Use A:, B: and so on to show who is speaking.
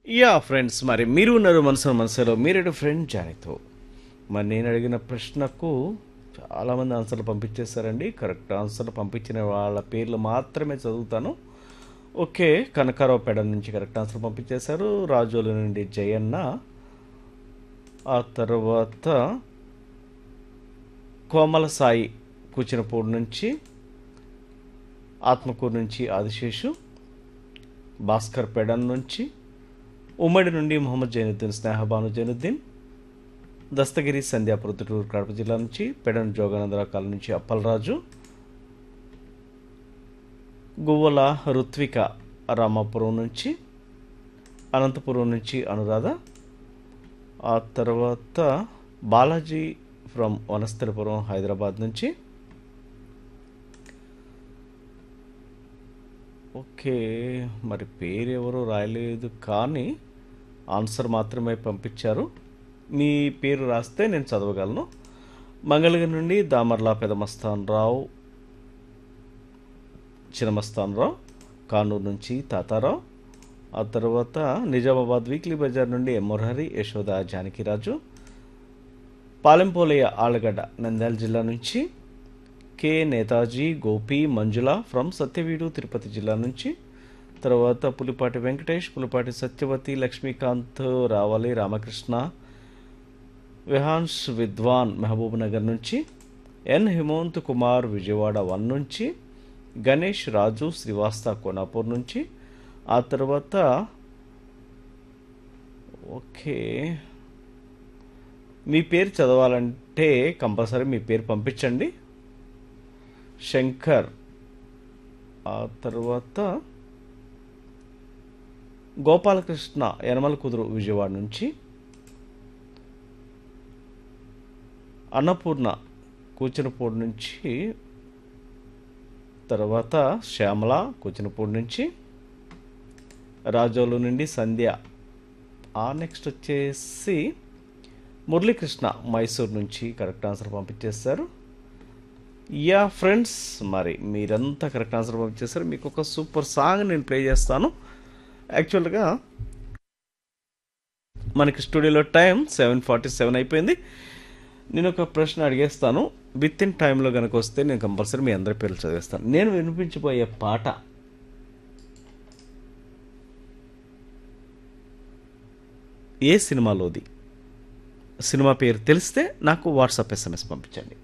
A: yeah friends మరి మీరు ఉన్నారు మనసు మనసులో మీరేడు ఫ్రెండ్ జానీతో మరి నేను అడిగిన ప్రశ్నకు చాలామంది ఆన్సర్లు పంపించేశారండి కరెక్ట్ ఆన్సర్లు పంపించిన వాళ్ళ పేర్లు మాత్రమే చదువుతాను ఓకే కనకారావుపేట నుంచి కరెక్ట్ ఆన్సర్ పంపించేశారు రాజోలు నుండి జయన్న ఆ తర్వాత కోమల సాయి కూచినపూడి నుంచి ఆత్మకూరు నుంచి ఆదిశేషు భాస్కర్ పెడన్ నుంచి ఉమ్మడి నుండి మొహమ్మద్ జైనుద్దీన్ స్నేహబాను జైనుద్దీన్ దస్తగిరి సంధ్యా ప్రొద్దుటూరు కడప జిల్లా నుంచి పెడన్ జోగానందరావు కాలం నుంచి అప్పలరాజు గువ్వల రుత్విక రామాపురం నుంచి అనంతపురం నుంచి అనురాధ ఆ తర్వాత బాలాజీ ఫ్రమ్ వనస్థలిపురం హైదరాబాద్ నుంచి ఓకే మరి పేరు ఎవరు రాయలేదు కానీ ఆన్సర్ మాత్రమే పంపించారు మీ పేరు రాస్తే నేను చదవగలను మంగళగిరి నుండి దామర్లా పెదమస్తాన్ రావు చినమస్తాన్ రావు కానూరు నుంచి తాతారావు ఆ తర్వాత నిజామాబాద్ వీక్లీ బజార్ నుండి ఎం మురహరి యశోద జానకిరాజు పాలెంపోలయ్య ఆలగడ్డ నంద్యాల జిల్లా నుంచి కె నేతాజీ గోపి మంజుల ఫ్రమ్ సత్యవీడు తిరుపతి జిల్లా నుంచి తర్వాత పులిపాటి వెంకటేష్ పులిపాటి సత్యవతి లక్ష్మీకాంత్ రావాలి రామకృష్ణ విహాన్స్ విద్వాన్ మహబూబ్ నగర్ నుంచి ఎన్ హిమంత్ కుమార్ విజయవాడ వన్ నుంచి గణేష్ రాజు శ్రీవాస్త కోనాపూర్ నుంచి ఆ తర్వాత ఓకే మీ పేరు చదవాలంటే కంపల్సరీ మీ పేరు పంపించండి శంకర్ ఆ తర్వాత గోపాలకృష్ణ యనమల కుదురు విజయవాడ నుంచి అన్నపూర్ణ కూచినపూడి నుంచి తర్వాత శ్యామల కూచినపూడి నుంచి రాజోలు నుండి సంధ్య ఆ నెక్స్ట్ వచ్చేసి మురళీకృష్ణ మైసూర్ నుంచి కరెక్ట్ ఆన్సర్ పంపించేస్తారు యా ఫ్రెండ్స్ మరి మీరంతా కరెక్ట్ ఆన్సర్ పంపించేస్తారు మీకు ఒక సూపర్ సాంగ్ నేను ప్లే చేస్తాను యాక్చువల్గా మనకి స్టూడియోలో టైం సెవెన్ ఫార్టీ సెవెన్ అయిపోయింది నేను ఒక ప్రశ్న అడిగేస్తాను విత్ ఇన్ టైంలో కనుక వస్తే నేను కంపల్సరీ మీ అందరి పేర్లు చదివేస్తాను నేను వినిపించబోయే పాట ఏ సినిమాలోది సినిమా పేరు తెలిస్తే నాకు వాట్సాప్ ఎస్ఎంఎస్ పంపించండి